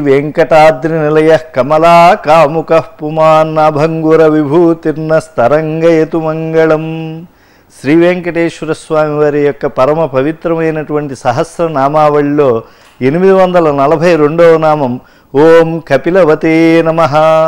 వెంకటాద్రి నిలయ కమలా కాముక పుమాన్నభంగుర విభూతిర్న స్తరంగయతు మంగళం శ్రీ వెంకటేశ్వర స్వామి వారి యొక్క పరమ పవిత్రమైనటువంటి సహస్రనామావళిలో ఎనిమిది వందల నలభై రెండవ నామం ఓం కపిలవతే నమ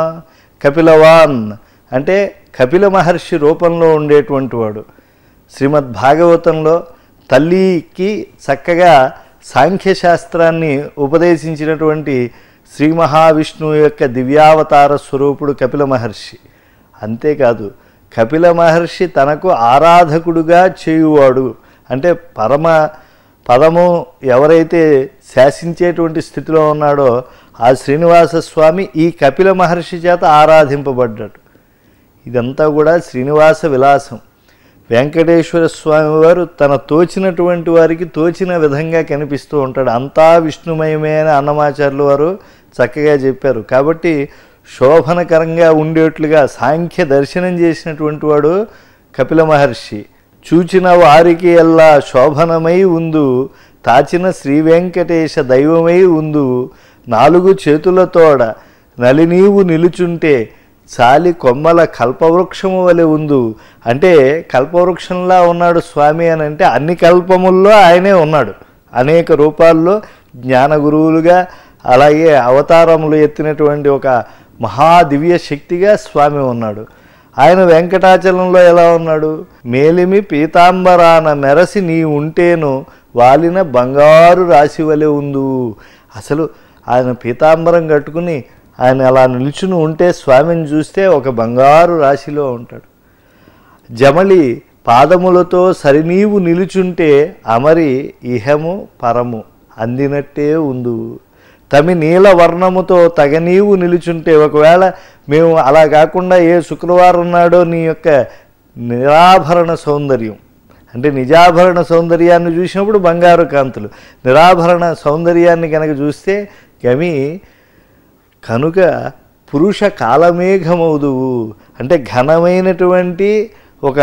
కపిలవాన్ అంటే కపిల మహర్షి రూపంలో ఉండేటువంటి వాడు శ్రీమద్ భాగవతంలో తల్లికి చక్కగా సాంఖ్యశాస్త్రాన్ని ఉపదేశించినటువంటి శ్రీ మహావిష్ణువు యొక్క దివ్యావతార స్వరూపుడు కపిల మహర్షి అంతేకాదు కపిల మహర్షి తనకు ఆరాధకుడుగా చేయువాడు అంటే పరమ పదము ఎవరైతే శాసించేటువంటి స్థితిలో ఉన్నాడో ఆ శ్రీనివాస స్వామి ఈ కపిల మహర్షి చేత ఆరాధింపబడ్డాడు ఇదంతా కూడా శ్రీనివాస విలాసం వెంకటేశ్వర స్వామి వారు తన తోచినటువంటి వారికి తోచిన విధంగా కనిపిస్తూ ఉంటాడు అంతా విష్ణుమయమే అని అన్నమాచార్యులు వారు చక్కగా చెప్పారు కాబట్టి శోభనకరంగా ఉండేట్లుగా సాంఖ్య దర్శనం చేసినటువంటి వాడు కపిల మహర్షి చూచిన వారికి ఎల్లా శోభనమై ఉందు తాచిన శ్రీ వెంకటేశ దైవమై ఉందు నాలుగు చేతులతోడ నలినీవు నిలుచుంటే చాలి కొమ్మల కల్పవృక్షము వలె ఉందు అంటే కల్పవృక్షంలా ఉన్నాడు స్వామి అని అంటే అన్ని కల్పముల్లో ఆయనే ఉన్నాడు అనేక రూపాల్లో జ్ఞాన గురువులుగా అలాగే అవతారములు ఎత్తినటువంటి ఒక మహాదివ్య శక్తిగా స్వామి ఉన్నాడు ఆయన వెంకటాచలంలో ఎలా ఉన్నాడు మేలిమి పీతాంబరాన మెరసి నీ ఉంటేను వాలిన బంగారు రాశి వలె ఉందు అసలు ఆయన పీతాంబరం కట్టుకుని ఆయన అలా నిల్చుని ఉంటే స్వామిని చూస్తే ఒక బంగారు రాశిలో ఉంటాడు జమలి పాదములతో సరినీవు నిలుచుంటే అమరి ఇహము పరము అందినట్టే ఉందు తమి నీల వర్ణముతో తగనీవు నిలుచుంటే ఒకవేళ మేము అలా కాకుండా ఏ శుక్రవారం నాడో నీ యొక్క నిరాభరణ సౌందర్యం అంటే నిజాభరణ సౌందర్యాన్ని చూసినప్పుడు బంగారు కాంతులు నిరాభరణ సౌందర్యాన్ని కనుక చూస్తే గమి కనుక పురుష కాలమేఘమవుదువు అంటే ఘనమైనటువంటి ఒక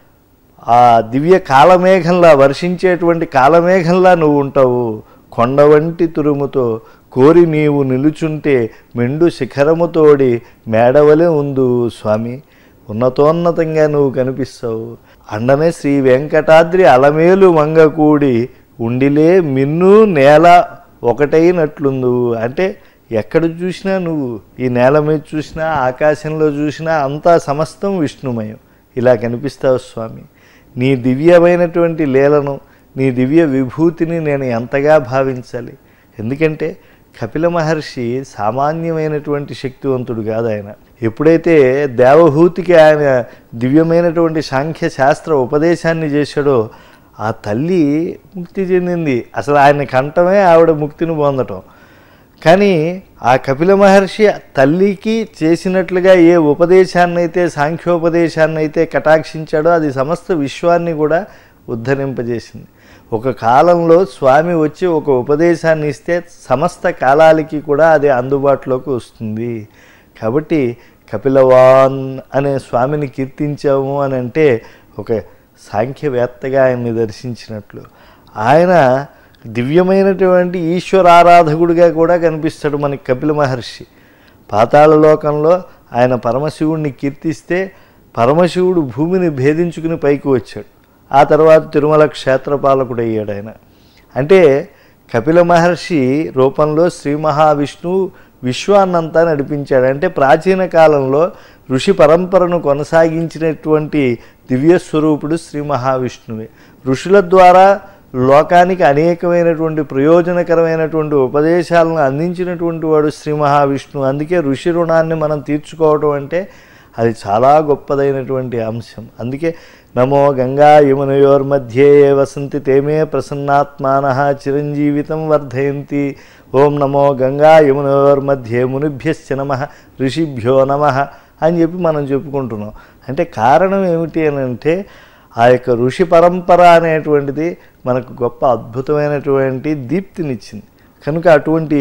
ఆ దివ్య కాలమేఘంలా వర్షించేటువంటి కాలమేఘంలా నువ్వు ఉంటావు కొండ వంటి తురుముతో కోరి నీవు నిలుచుంటే మెండు శిఖరముతోడి మేడవలే ఉందు స్వామి ఉన్నతోన్నతంగా నువ్వు కనిపిస్తావు అండనే శ్రీ వెంకటాద్రి అలమేలు మంగకూడి ఉండిలే మిన్ను నేల ఒకటైనట్లుందు అంటే ఎక్కడ చూసినా నువ్వు ఈ నేల మీద చూసినా ఆకాశంలో చూసినా అంతా సమస్తం విష్ణుమయం ఇలా కనిపిస్తావు స్వామి నీ దివ్యమైనటువంటి లీలను నీ దివ్య విభూతిని నేను ఎంతగా భావించాలి ఎందుకంటే కపిల మహర్షి సామాన్యమైనటువంటి శక్తివంతుడు కాదు ఆయన ఎప్పుడైతే దేవహూతికి ఆయన దివ్యమైనటువంటి సాంఖ్య శాస్త్ర ఉపదేశాన్ని చేశాడో ఆ తల్లి ముక్తి చెందింది అసలు ఆయన కంఠమే ఆవిడ ముక్తిని పొందటం కానీ ఆ కపిల మహర్షి తల్లికి చేసినట్లుగా ఏ ఉపదేశాన్ని అయితే సాంఖ్యోపదేశాన్ని అయితే కటాక్షించాడో అది సమస్త విశ్వాన్ని కూడా ఉద్ధరింపజేసింది ఒక కాలంలో స్వామి వచ్చి ఒక ఉపదేశాన్ని ఇస్తే సమస్త కాలాలకి కూడా అది అందుబాటులోకి వస్తుంది కాబట్టి కపిలవాన్ అనే స్వామిని కీర్తించాము అని అంటే ఒక సాంఖ్యవేత్తగా ఆయన్ని దర్శించినట్లు ఆయన దివ్యమైనటువంటి ఈశ్వరారాధకుడిగా కూడా కనిపిస్తాడు మనకి కపిల మహర్షి పాతాళ లోకంలో ఆయన పరమశివుణ్ణి కీర్తిస్తే పరమశివుడు భూమిని భేదించుకుని పైకి వచ్చాడు ఆ తర్వాత తిరుమల క్షేత్రపాలకుడు అయ్యాడు ఆయన అంటే కపిల మహర్షి రూపంలో శ్రీ మహావిష్ణువు విశ్వాన్నంతా నడిపించాడు అంటే ప్రాచీన కాలంలో ఋషి పరంపరను కొనసాగించినటువంటి దివ్య స్వరూపుడు శ్రీ మహావిష్ణువే ఋషుల ద్వారా లోకానికి అనేకమైనటువంటి ప్రయోజనకరమైనటువంటి ఉపదేశాలను అందించినటువంటి వాడు శ్రీ మహావిష్ణువు అందుకే ఋషి రుణాన్ని మనం తీర్చుకోవడం అంటే అది చాలా గొప్పదైనటువంటి అంశం అందుకే నమో గంగా యమునయోర్మధ్యే వసంతి తేమే ప్రసన్నాత్మాన చిరంజీవితం వర్ధయంతి ఓం నమో గంగా యమునయోర్మధ్యే మునిభ్యశ్చ నమ ఋషిభ్యో నమ అని చెప్పి మనం చెప్పుకుంటున్నాం అంటే కారణం ఏమిటి అని అంటే ఆ యొక్క ఋషి పరంపర అనేటువంటిది మనకు గొప్ప అద్భుతమైనటువంటి దీప్తినిచ్చింది కనుక అటువంటి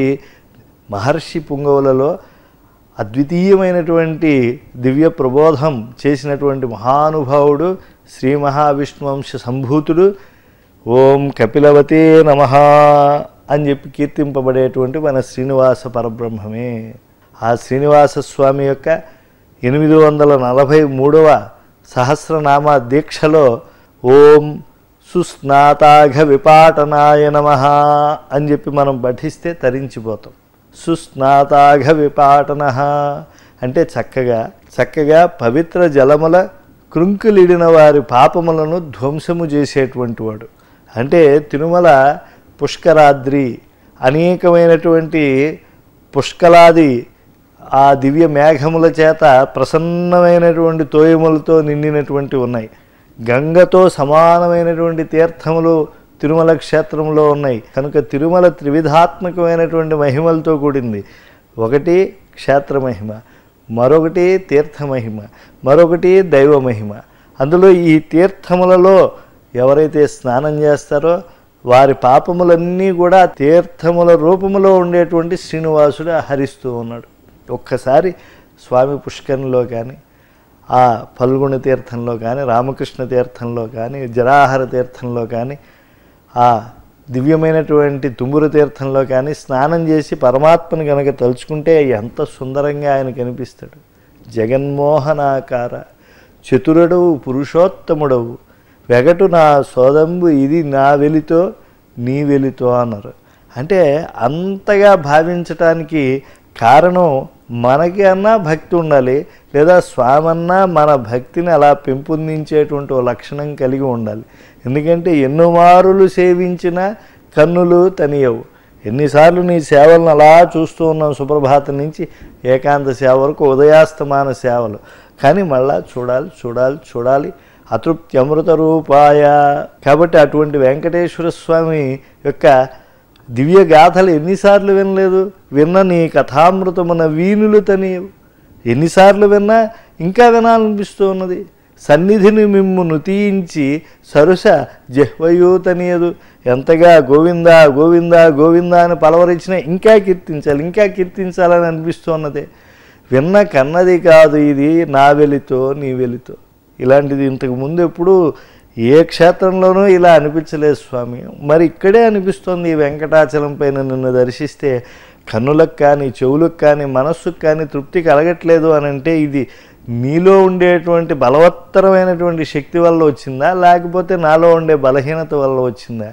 మహర్షి పుంగవులలో అద్వితీయమైనటువంటి దివ్య ప్రబోధం చేసినటువంటి మహానుభావుడు శ్రీ మహావిష్ణువంశ సంభూతుడు ఓం కపిలవతే నమ అని చెప్పి కీర్తింపబడేటువంటి మన శ్రీనివాస పరబ్రహ్మమే ఆ శ్రీనివాస స్వామి యొక్క ఎనిమిది వందల నలభై మూడవ సహస్రనామ దీక్షలో ఓం సుస్నాతాఘ విపాటనాయ నమ అని చెప్పి మనం పఠిస్తే తరించిపోతాం సుస్నాతాఘ విపాటన అంటే చక్కగా చక్కగా పవిత్ర జలముల కృంకులిడిన వారి పాపములను ధ్వంసము చేసేటువంటి వాడు అంటే తిరుమల పుష్కరాద్రి అనేకమైనటువంటి పుష్కలాది ఆ దివ్య మేఘముల చేత ప్రసన్నమైనటువంటి తోయములతో నిండినటువంటి ఉన్నాయి గంగతో సమానమైనటువంటి తీర్థములు తిరుమల క్షేత్రంలో ఉన్నాయి కనుక తిరుమల త్రివిధాత్మకమైనటువంటి మహిమలతో కూడింది ఒకటి క్షేత్ర మహిమ మరొకటి తీర్థ మహిమ మరొకటి దైవ మహిమ అందులో ఈ తీర్థములలో ఎవరైతే స్నానం చేస్తారో వారి పాపములన్నీ కూడా తీర్థముల రూపములో ఉండేటువంటి శ్రీనివాసుడు హరిస్తూ ఉన్నాడు ఒక్కసారి స్వామి పుష్కరంలో కానీ ఆ ఫల్గుణ తీర్థంలో కానీ రామకృష్ణ తీర్థంలో కానీ జరాహర తీర్థంలో కానీ ఆ దివ్యమైనటువంటి తుమ్మురు తీర్థంలో కానీ స్నానం చేసి పరమాత్మను కనుక తలుచుకుంటే ఎంత సుందరంగా ఆయన కనిపిస్తాడు జగన్మోహనాకార చతురుడవు పురుషోత్తముడవు వెగటు నా సోదంబు ఇది నా వెలితో నీ వెలితో అన్నారు అంటే అంతగా భావించటానికి కారణం మనకి అన్నా భక్తి ఉండాలి లేదా స్వామన్నా మన భక్తిని అలా పెంపొందించేటువంటి ఓ లక్షణం కలిగి ఉండాలి ఎందుకంటే ఎన్నో మారులు సేవించిన కన్నులు తనియవు ఎన్నిసార్లు నీ సేవలను అలా చూస్తూ ఉన్నాం సుప్రభాతం నుంచి ఏకాంత సేవ వరకు ఉదయాస్తమాన సేవలు కానీ మళ్ళా చూడాలి చూడాలి చూడాలి అతృప్తి అమృత రూపాయ కాబట్టి అటువంటి వెంకటేశ్వర స్వామి యొక్క దివ్య గాథలు ఎన్నిసార్లు వినలేదు విన్న నీ కథామృతమున వీణులు తనియవు ఎన్నిసార్లు విన్నా ఇంకా వినాలనిపిస్తూ ఉన్నది సన్నిధిని మిమ్ము నుతీయించి సరుస జహ్వయూ తనియదు ఎంతగా గోవిందా గోవిందా గోవిందా అని పలవరించినా ఇంకా కీర్తించాలి ఇంకా కీర్తించాలని అనిపిస్తున్నదే విన్న కన్నది కాదు ఇది నా వెలితో నీ వెలితో ఇలాంటిది ఇంతకు ముందు ఎప్పుడు ఏ క్షేత్రంలోనూ ఇలా అనిపించలేదు స్వామి మరి ఇక్కడే అనిపిస్తోంది ఈ వెంకటాచలం పైన నిన్ను దర్శిస్తే కన్నులకు కానీ చెవులకు కానీ మనస్సుకు కానీ తృప్తి కలగట్లేదు అని అంటే ఇది నీలో ఉండేటువంటి బలవత్తరమైనటువంటి శక్తి వల్ల వచ్చిందా లేకపోతే నాలో ఉండే బలహీనత వల్ల వచ్చిందా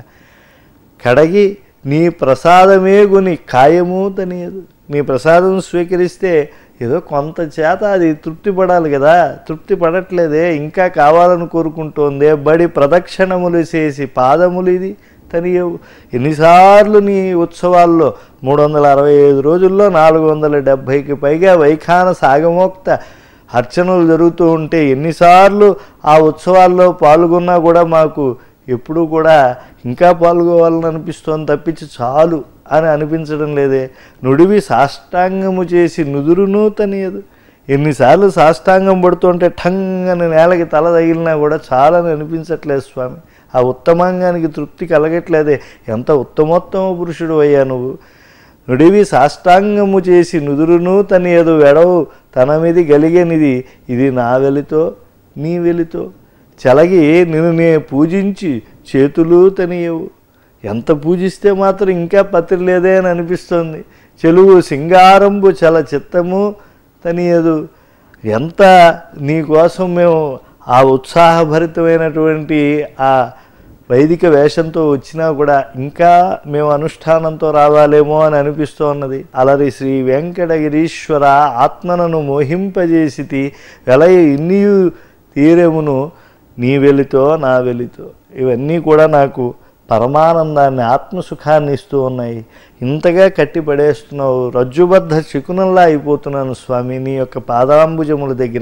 కడగి నీ ప్రసాదమే గుని ఖాయము తనియదు నీ ప్రసాదం స్వీకరిస్తే ఏదో కొంత చేత అది తృప్తి పడాలి కదా తృప్తి పడట్లేదే ఇంకా కావాలని కోరుకుంటోందే బడి ప్రదక్షిణములు చేసి పాదములు ఇది తనియవు ఎన్నిసార్లు నీ ఉత్సవాల్లో మూడు వందల అరవై ఐదు రోజుల్లో నాలుగు వందల డెబ్భైకి పైగా వైఖాన సాగమోక్త అర్చనలు జరుగుతూ ఉంటే ఎన్నిసార్లు ఆ ఉత్సవాల్లో పాల్గొన్నా కూడా మాకు ఎప్పుడూ కూడా ఇంకా పాల్గొవాలని అనిపిస్తోంది తప్పించి చాలు అని అనిపించడం లేదే నుడివి సాష్టాంగము చేసి నుదురును తనియదు ఎన్నిసార్లు సాష్టాంగం పడుతుంటే ఠంగ్ అని నేలకి తల తగిలినా కూడా చాలని అనిపించట్లేదు స్వామి ఆ ఉత్తమాంగానికి తృప్తి కలగట్లేదే ఎంత ఉత్తమోత్తమ పురుషుడు అయ్యా నువ్వు నుడివి సాష్టాంగము చేసి నుదురును తనియదు వెడవు తన మీది గలిగనిది ఇది నా వెలితో నీ వెలితో చలగి నిన్ను నే పూజించి చేతులు తనియవు ఎంత పూజిస్తే మాత్రం ఇంకా పత్రి లేదే అని అనిపిస్తుంది చెలువు సింగారంబు చల చిత్తము తనియదు ఎంత నీ కోసం మేము ఆ ఉత్సాహభరితమైనటువంటి ఆ వైదిక వేషంతో వచ్చినా కూడా ఇంకా మేము అనుష్ఠానంతో రావాలేమో అని అనిపిస్తూ ఉన్నది అలరి శ్రీ వెంకటగిరీశ్వర ఆత్మనను మోహింపజేసితి వెలయ ఇన్నియు తీరమును నీ వెలితో నా వెలితో ఇవన్నీ కూడా నాకు పరమానందాన్ని ఆత్మసుఖాన్ని ఇస్తూ ఉన్నాయి ఇంతగా కట్టి పడేస్తున్నావు రజ్జుబద్ధ చికునంలా అయిపోతున్నాను స్వామి నీ యొక్క పాదాంబుజముల దగ్గర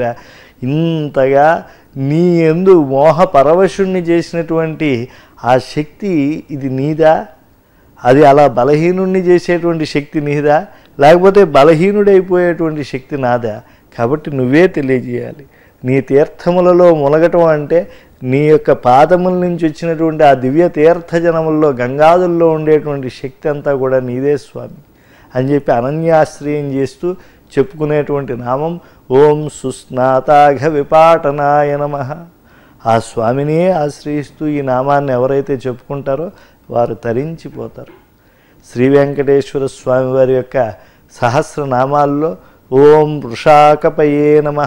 ఇంతగా నీ ఎందు మోహ పరవశుణ్ణి చేసినటువంటి ఆ శక్తి ఇది నీదా అది అలా బలహీనుణ్ణి చేసేటువంటి శక్తి నీదా లేకపోతే బలహీనుడైపోయేటువంటి శక్తి నాదా కాబట్టి నువ్వే తెలియజేయాలి నీ తీర్థములలో మునగటం అంటే నీ యొక్క పాదముల నుంచి వచ్చినటువంటి ఆ దివ్య తీర్థజనముల్లో గంగాదుల్లో ఉండేటువంటి శక్తి అంతా కూడా నీదే స్వామి అని చెప్పి అనన్యాశ్రయం చేస్తూ చెప్పుకునేటువంటి నామం ఓం సుస్నాతాఘ విపాటనాయ నమ ఆ స్వామిని ఆశ్రయిస్తూ ఈ నామాన్ని ఎవరైతే చెప్పుకుంటారో వారు తరించిపోతారు శ్రీ వెంకటేశ్వర స్వామి వారి యొక్క సహస్రనామాల్లో ఓం వృషాకపయే నమ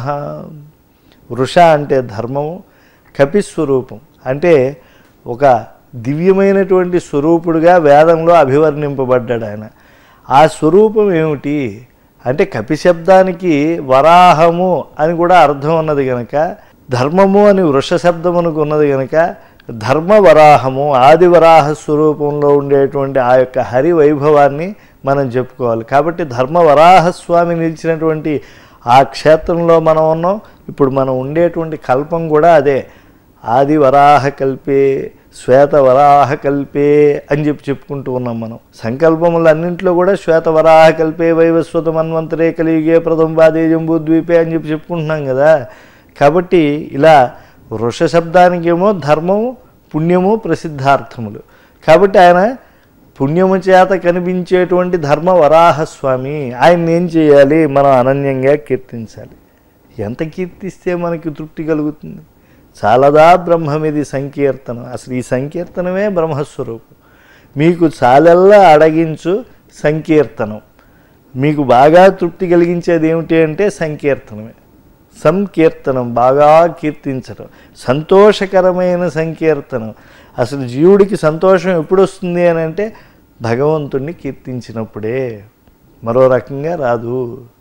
వృష అంటే ధర్మము కపిస్వరూపం అంటే ఒక దివ్యమైనటువంటి స్వరూపుడుగా వేదంలో అభివర్ణింపబడ్డాడు ఆయన ఆ స్వరూపం ఏమిటి అంటే కపి శబ్దానికి వరాహము అని కూడా అర్థం ఉన్నది గనక ధర్మము అని వృష శబ్దమునకు ఉన్నది గనక ధర్మ వరాహము ఆది వరాహ స్వరూపంలో ఉండేటువంటి ఆ యొక్క హరి వైభవాన్ని మనం చెప్పుకోవాలి కాబట్టి ధర్మ వరాహ స్వామి నిలిచినటువంటి ఆ క్షేత్రంలో మనం ఉన్నాం ఇప్పుడు మనం ఉండేటువంటి కల్పం కూడా అదే ఆది వరాహ కల్పే శ్వేత వరాహ కల్పే అని చెప్పి చెప్పుకుంటూ ఉన్నాం మనం సంకల్పములన్నింటిలో కూడా శ్వేత వరాహ కల్పే వైవస్వత మన్వంతరే కలియుగే ప్రథంబాదే జంబూద్వీపే అని చెప్పి చెప్పుకుంటున్నాం కదా కాబట్టి ఇలా వృష శబ్దానికేమో ధర్మము పుణ్యము ప్రసిద్ధార్థములు కాబట్టి ఆయన పుణ్యము చేత కనిపించేటువంటి ధర్మ వరాహస్వామి ఆయన్ని ఏం చేయాలి మనం అనన్యంగా కీర్తించాలి ఎంత కీర్తిస్తే మనకి తృప్తి కలుగుతుంది చాలదా బ్రహ్మమిది సంకీర్తనం అసలు ఈ సంకీర్తనమే బ్రహ్మస్వరూపం మీకు చాలల్లా అడగించు సంకీర్తనం మీకు బాగా తృప్తి కలిగించేది ఏమిటి అంటే సంకీర్తనమే సంకీర్తనం బాగా కీర్తించడం సంతోషకరమైన సంకీర్తనం అసలు జీవుడికి సంతోషం ఎప్పుడు వస్తుంది అని అంటే భగవంతుణ్ణి కీర్తించినప్పుడే మరో రకంగా రాదు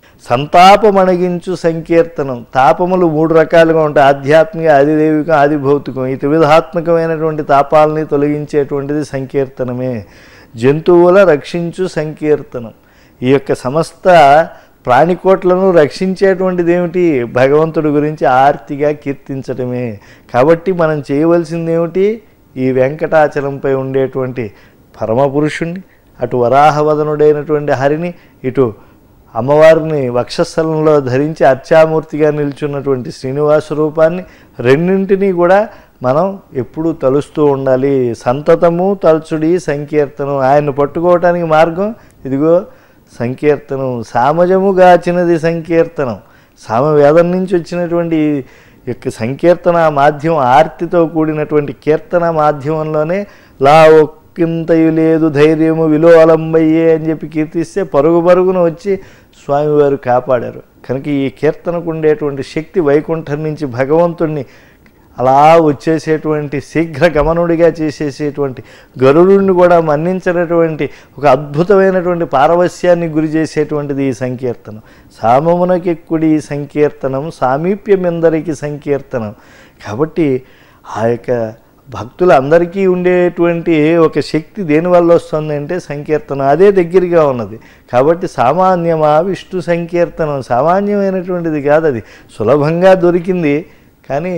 సంతాపమణగించు సంకీర్తనం తాపములు మూడు రకాలుగా ఉంటాయి ఆధ్యాత్మిక ఆదిదైవికం ఆది భౌతికం ఈ త్రివిధాత్మకమైనటువంటి తాపాలని తొలగించేటువంటిది సంకీర్తనమే జంతువుల రక్షించు సంకీర్తనం ఈ యొక్క సమస్త ప్రాణికోట్లను రక్షించేటువంటిది ఏమిటి భగవంతుడి గురించి ఆర్తిగా కీర్తించడమే కాబట్టి మనం చేయవలసింది ఏమిటి ఈ వెంకటాచలంపై ఉండేటువంటి పరమపురుషుణ్ణి అటు వరాహవదనుడైనటువంటి హరిని ఇటు అమ్మవారిని వక్షస్థలంలో ధరించి అర్చామూర్తిగా నిల్చున్నటువంటి శ్రీనివాస రూపాన్ని రెండింటినీ కూడా మనం ఎప్పుడూ తలుస్తూ ఉండాలి సంతతము తలుచుడి సంకీర్తనం ఆయన్ని పట్టుకోవటానికి మార్గం ఇదిగో సంకీర్తనం సామజము గాచినది సంకీర్తనం సామవేదం నుంచి వచ్చినటువంటి ఈ యొక్క సంకీర్తన మాధ్యమం ఆర్తితో కూడినటువంటి కీర్తన మాధ్యమంలోనే లా ఒక్కింతయు లేదు ధైర్యము విలోలంబయ్యే అని చెప్పి కీర్తిస్తే పరుగు పరుగున వచ్చి స్వామివారు కాపాడారు కనుక ఈ కీర్తనకు ఉండేటువంటి శక్తి వైకుంఠం నుంచి భగవంతుణ్ణి అలా వచ్చేసేటువంటి శీఘ్ర గమనుడిగా చేసేసేటువంటి గరుడుని కూడా మన్నించినటువంటి ఒక అద్భుతమైనటువంటి పారవస్యాన్ని గురి చేసేటువంటిది ఈ సంకీర్తనం సామమునకెక్కుడి ఈ సంకీర్తనం సామీప్యమెందరికి సంకీర్తనం కాబట్టి ఆ యొక్క భక్తులందరికీ ఉండేటువంటి ఒక శక్తి దేనివల్ల వస్తుంది అంటే సంకీర్తనం అదే దగ్గరగా ఉన్నది కాబట్టి సామాన్యమా విష్ణు సంకీర్తనం సామాన్యమైనటువంటిది కాదు అది సులభంగా దొరికింది కానీ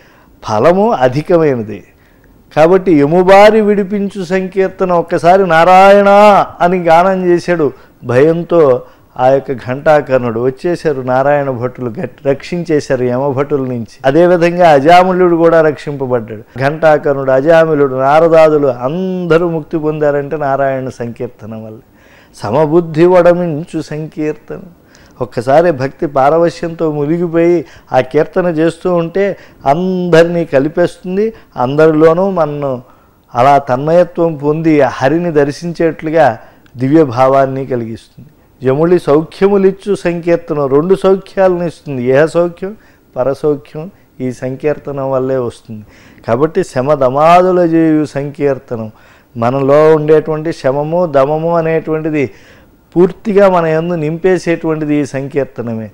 ఫలము అధికమైనది కాబట్టి యముబారి విడిపించు సంకీర్తన ఒక్కసారి నారాయణ అని గానం చేశాడు భయంతో ఆ యొక్క ఘంటాకర్ణుడు వచ్చేశారు నారాయణ భట్టులు గట్- రక్షించేశారు యమభటుల నుంచి అదేవిధంగా అజాములుడు కూడా రక్షింపబడ్డాడు ఘంటాకర్ణుడు అజాములుడు నారదాదులు అందరూ ముక్తి పొందారంటే నారాయణ సంకీర్తన వల్ల సమబుద్ధి వడమించు సంకీర్తన ఒక్కసారి భక్తి పారవశ్యంతో మునిగిపోయి ఆ కీర్తన చేస్తూ ఉంటే అందరినీ కలిపేస్తుంది అందరిలోనూ మనను అలా తన్మయత్వం పొంది ఆ హరిని దర్శించేట్లుగా దివ్య భావాన్ని కలిగిస్తుంది యముడి సౌఖ్యములిచ్చు సంకీర్తనం రెండు సౌఖ్యాలను ఇస్తుంది ఏ సౌఖ్యం పరసౌఖ్యం ఈ సంకీర్తనం వల్లే వస్తుంది కాబట్టి శమ దమాదుల చేయు సంకీర్తనం మనలో ఉండేటువంటి శమము దమము అనేటువంటిది పూర్తిగా మన యందు నింపేసేటువంటిది ఈ సంకీర్తనమే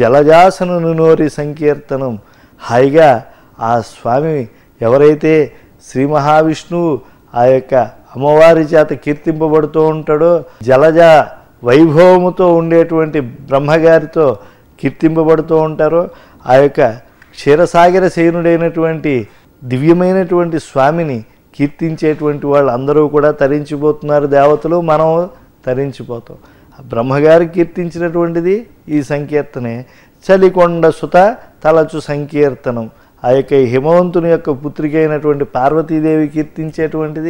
జలజాసను నోరి సంకీర్తనం హాయిగా ఆ స్వామి ఎవరైతే శ్రీ మహావిష్ణువు ఆ యొక్క అమ్మవారి చేత కీర్తింపబడుతూ ఉంటాడో జలజ వైభవముతో ఉండేటువంటి బ్రహ్మగారితో కీర్తింపబడుతూ ఉంటారో ఆ యొక్క క్షీరసాగర శయనుడైనటువంటి దివ్యమైనటువంటి స్వామిని కీర్తించేటువంటి వాళ్ళు అందరూ కూడా తరించిపోతున్నారు దేవతలు మనం తరించిపోతాం ఆ బ్రహ్మగారు కీర్తించినటువంటిది ఈ సంకీర్తనే చలికొండ సుత తలచు సంకీర్తనం ఆ యొక్క హిమవంతుని యొక్క పుత్రిక అయినటువంటి పార్వతీదేవి కీర్తించేటువంటిది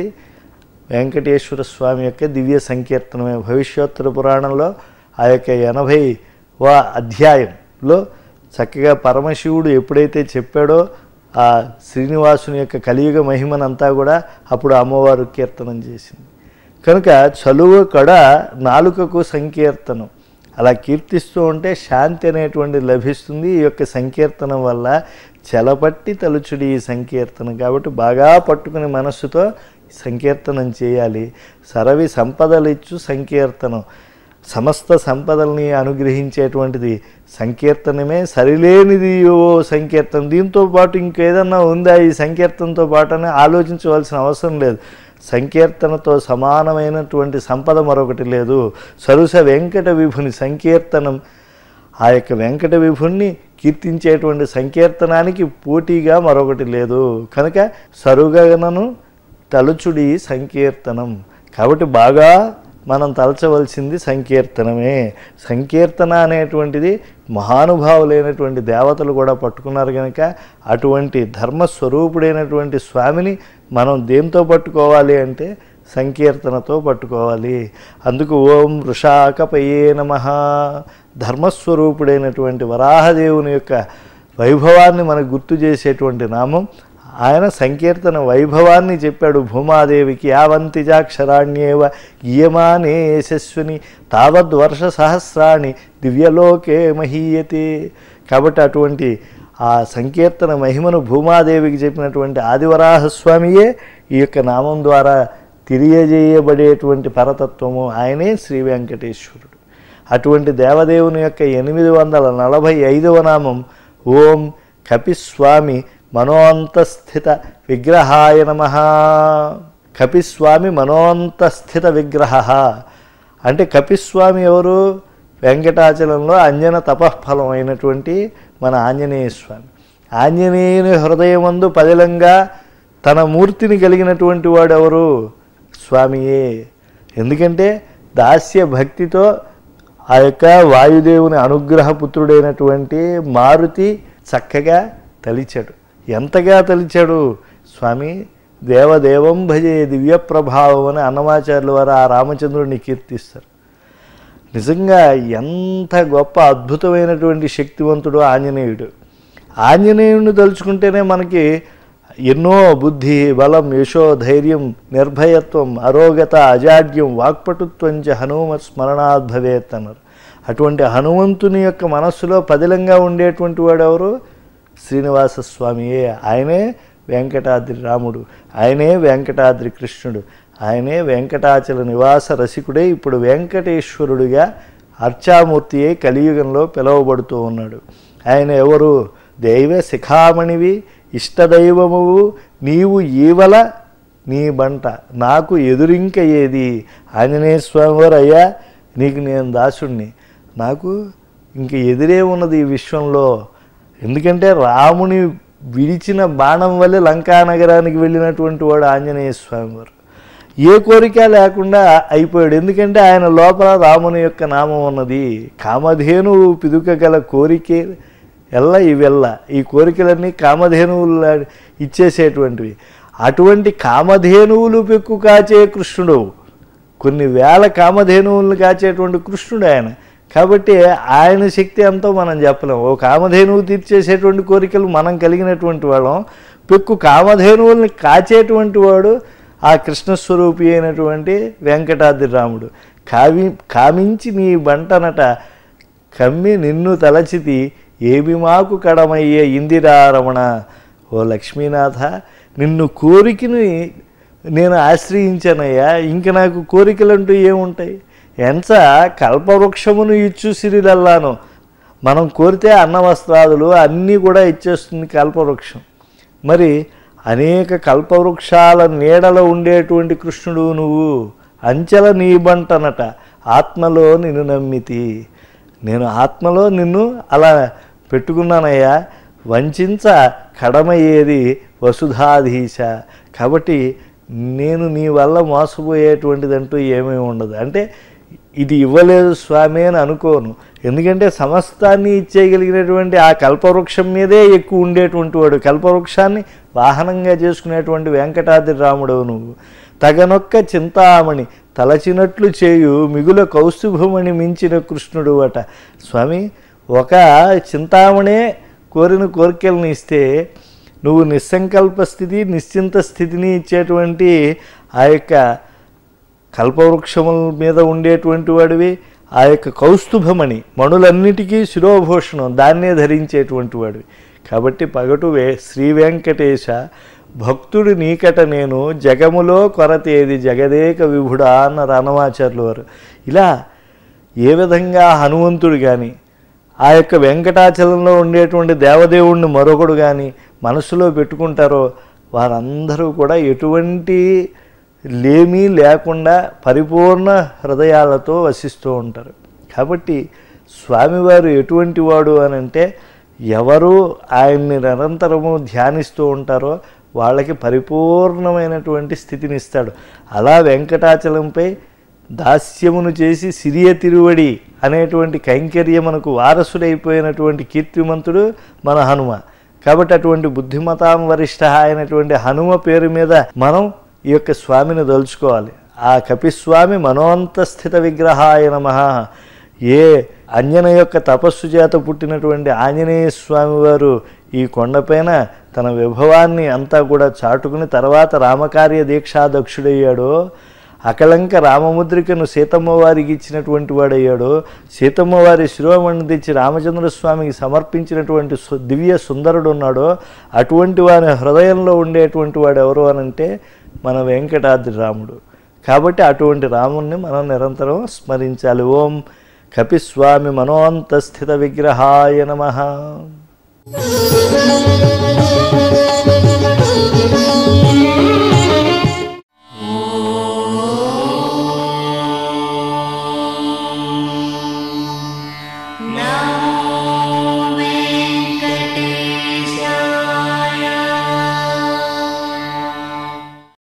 వెంకటేశ్వర స్వామి యొక్క దివ్య సంకీర్తనమే భవిష్యోత్తర పురాణంలో ఆ యొక్క ఎనభై వా అధ్యాయంలో చక్కగా పరమశివుడు ఎప్పుడైతే చెప్పాడో ఆ శ్రీనివాసుని యొక్క కలియుగ మహిమనంతా కూడా అప్పుడు అమ్మవారు కీర్తనం చేసింది కనుక చలువ కడ నాలుకకు సంకీర్తనం అలా కీర్తిస్తూ ఉంటే శాంతి అనేటువంటిది లభిస్తుంది ఈ యొక్క సంకీర్తనం వల్ల చెలపట్టి తలుచుడి ఈ సంకీర్తనం కాబట్టి బాగా పట్టుకుని మనస్సుతో సంకీర్తనం చేయాలి సరవి సంపదలిచ్చు సంకీర్తనం సమస్త సంపదల్ని అనుగ్రహించేటువంటిది సంకీర్తనమే సరిలేనిది ఓ సంకీర్తనం దీంతో పాటు ఇంకేదన్నా ఉందా ఈ సంకీర్తనతో పాటు అని ఆలోచించవలసిన అవసరం లేదు సంకీర్తనతో సమానమైనటువంటి సంపద మరొకటి లేదు సరుస వెంకట విభుని సంకీర్తనం ఆ యొక్క వెంకట విభుణ్ణి కీర్తించేటువంటి సంకీర్తనానికి పోటీగా మరొకటి లేదు కనుక సరుగనను తలుచుడి సంకీర్తనం కాబట్టి బాగా మనం తలచవలసింది సంకీర్తనమే సంకీర్తన అనేటువంటిది మహానుభావులైనటువంటి దేవతలు కూడా పట్టుకున్నారు కనుక అటువంటి ధర్మస్వరూపుడైనటువంటి స్వామిని మనం దేంతో పట్టుకోవాలి అంటే సంకీర్తనతో పట్టుకోవాలి అందుకు ఓం వృషాకపయే నమ ధర్మస్వరూపుడైనటువంటి వరాహదేవుని యొక్క వైభవాన్ని మనకు గుర్తు చేసేటువంటి నామం ఆయన సంకీర్తన వైభవాన్ని చెప్పాడు భూమాదేవికి యావంతిజాక్షరాణ్యేవ గీయమానే యశస్విని తావద్వర్ష సహస్రాణి దివ్యలోకే మహీయతే కాబట్టి అటువంటి ఆ సంకీర్తన మహిమను భూమాదేవికి చెప్పినటువంటి ఆదివరాహస్వామియే ఈ యొక్క నామం ద్వారా తెలియజేయబడేటువంటి పరతత్వము ఆయనే శ్రీ వెంకటేశ్వరుడు అటువంటి దేవదేవుని యొక్క ఎనిమిది వందల నలభై ఐదవ నామం ఓం కపిస్వామి మనోంతస్థిత విగ్రహాయ నమ కపిస్వామి మనోంతస్థిత విగ్రహ అంటే కపిస్వామి ఎవరు వెంకటాచలంలో అంజన తపఃఫలం అయినటువంటి మన ఆంజనేయ స్వామి ఆంజనేయుని హృదయమందు పదిలంగా తన మూర్తిని కలిగినటువంటి వాడు ఎవరు స్వామియే ఎందుకంటే దాస్య భక్తితో ఆ యొక్క వాయుదేవుని అనుగ్రహపుత్రుడైనటువంటి మారుతి చక్కగా తలిచాడు ఎంతగా తలిచాడు స్వామి దేవదేవం భజే దివ్య ప్రభావం అని అన్నమాచార్యుల వారు ఆ రామచంద్రుడిని కీర్తిస్తారు నిజంగా ఎంత గొప్ప అద్భుతమైనటువంటి శక్తివంతుడు ఆంజనేయుడు ఆంజనేయుడిని తలుచుకుంటేనే మనకి ఎన్నో బుద్ధి బలం యశో ధైర్యం నిర్భయత్వం అరోగత అజాడ్యం వాక్పటుత్వం చ హనుమ స్మరణాద్ భవేత్ అన్నారు అటువంటి హనుమంతుని యొక్క మనస్సులో పదిలంగా ఉండేటువంటి వాడు ఎవరు శ్రీనివాస స్వామియే ఆయనే వెంకటాద్రి రాముడు ఆయనే వెంకటాద్రి కృష్ణుడు ఆయనే వెంకటాచల నివాస రసికుడే ఇప్పుడు వెంకటేశ్వరుడిగా అర్చామూర్తియే కలియుగంలో పిలువబడుతూ ఉన్నాడు ఆయన ఎవరు దైవ శిఖామణివి ఇష్టదైవమువు నీవు ఈవల నీ బంట నాకు ఎదురింక ఏది ఆంజనేయ స్వామి వారు అయ్యా నీకు నేను దాసుణ్ణి నాకు ఇంక ఎదురే ఉన్నది ఈ విశ్వంలో ఎందుకంటే రాముని విడిచిన బాణం వల్లే లంకా నగరానికి వెళ్ళినటువంటి వాడు ఆంజనేయ స్వామి వారు ఏ కోరిక లేకుండా అయిపోయాడు ఎందుకంటే ఆయన లోపల రాముని యొక్క నామం ఉన్నది కామధేను పిదుక గల కోరికే ఎల్ల ఇవెల్ల ఈ కోరికలన్నీ కామధేనువులు ఇచ్చేసేటువంటివి అటువంటి కామధేనువులు పెక్కు కాచే కృష్ణుడు కొన్ని వేల కామధేనువులను కాచేటువంటి కృష్ణుడు ఆయన కాబట్టి ఆయన శక్తి ఎంతో మనం చెప్పలేం ఓ కామధేనువు తీర్చేసేటువంటి కోరికలు మనం కలిగినటువంటి వాళ్ళం పెక్కు కామధేనువుల్ని కాచేటువంటి వాడు ఆ కృష్ణస్వరూపి అయినటువంటి వెంకటాద్రి రాముడు కావి కామించి నీ బంటనట కమ్మి నిన్ను తలచితి ఏమి మాకు కడమయ్యే ఇందిరారమణ ఓ లక్ష్మీనాథ నిన్ను కోరికని నేను ఆశ్రయించానయ్యా ఇంక నాకు కోరికలంటూ ఏముంటాయి ఎంచ కల్పవృక్షమును ఇచ్చు సిరిలల్లాను మనం కోరితే అన్న వస్త్రాదులు అన్నీ కూడా ఇచ్చేస్తుంది కల్పవృక్షం మరి అనేక కల్పవృక్షాల నీడలో ఉండేటువంటి కృష్ణుడు నువ్వు అంచెల నీ బంటనట ఆత్మలో నిన్ను నమ్మితి నేను ఆత్మలో నిన్ను అలా పెట్టుకున్నానయ్యా వంచించ కడమయ్యేది వసుధాధీశ కాబట్టి నేను నీ వల్ల మోసపోయేటువంటిదంటూ ఏమీ ఉండదు అంటే ఇది ఇవ్వలేదు స్వామి అని అనుకోను ఎందుకంటే సమస్తాన్ని ఇచ్చేయగలిగినటువంటి ఆ కల్పవృక్షం మీదే ఎక్కువ ఉండేటువంటి వాడు కల్పవృక్షాన్ని వాహనంగా చేసుకునేటువంటి వెంకటాద్రి రాముడవు నువ్వు తగనొక్క చింతామణి తలచినట్లు చేయు మిగుల కౌస్తుభమణి మించిన కృష్ణుడు అట స్వామి ఒక చింతామణే కోరిన కోరికలను ఇస్తే నువ్వు నిస్సంకల్ప స్థితి నిశ్చింత స్థితిని ఇచ్చేటువంటి ఆ యొక్క కల్పవృక్షముల మీద ఉండేటువంటి వాడివి ఆ యొక్క కౌస్తుభమణి మణులన్నిటికీ శిరోభూషణం దాన్నే ధరించేటువంటి వాడివి కాబట్టి పగటు వే శ్రీ వెంకటేశ భక్తుడు నీకట నేను జగములో కొరతేది జగదేక విభుడా అన్నారు అన్నమాచార్యులు వారు ఇలా ఏ విధంగా హనుమంతుడు కానీ ఆ యొక్క వెంకటాచలంలో ఉండేటువంటి దేవదేవుణ్ణి మరొకడు కానీ మనసులో పెట్టుకుంటారో వారందరూ కూడా ఎటువంటి లేమీ లేకుండా పరిపూర్ణ హృదయాలతో వసిస్తూ ఉంటారు కాబట్టి స్వామివారు ఎటువంటి వాడు అని అంటే ఎవరు ఆయన్ని నిరంతరము ధ్యానిస్తూ ఉంటారో వాళ్ళకి పరిపూర్ణమైనటువంటి స్థితిని ఇస్తాడు అలా వెంకటాచలంపై దాస్యమును చేసి సిరియ తిరువడి అనేటువంటి కైంకర్యమునకు వారసుడైపోయినటువంటి కీర్తిమంతుడు మన హనుమ కాబట్టి అటువంటి బుద్ధిమతాం వరిష్ట అయినటువంటి హనుమ పేరు మీద మనం ఈ యొక్క స్వామిని దలుచుకోవాలి ఆ కపిస్వామి మనోంతస్థిత విగ్రహాయ నమ ఏ అంజన యొక్క తపస్సు చేత పుట్టినటువంటి ఆంజనేయ స్వామి వారు ఈ కొండపైన తన విభవాన్ని అంతా కూడా చాటుకుని తర్వాత రామకార్య దీక్షాదక్షుడయ్యాడో అకలంక రామముద్రికను సీతమ్మ వారికి ఇచ్చినటువంటి వాడయ్యాడు సీతమ్మ వారి శిరోమణి తెచ్చి రామచంద్ర స్వామికి సమర్పించినటువంటి సు- దివ్య సుందరుడు ఉన్నాడో అటువంటి వారి హృదయంలో ఉండేటువంటి వాడు ఎవరు అనంటే మన వెంకటాద్రి రాముడు కాబట్టి అటువంటి రాముణ్ణి మనం నిరంతరం స్మరించాలి ఓం కపిస్వామి మనోంతస్థిత విగ్రహాయ నమః ఆ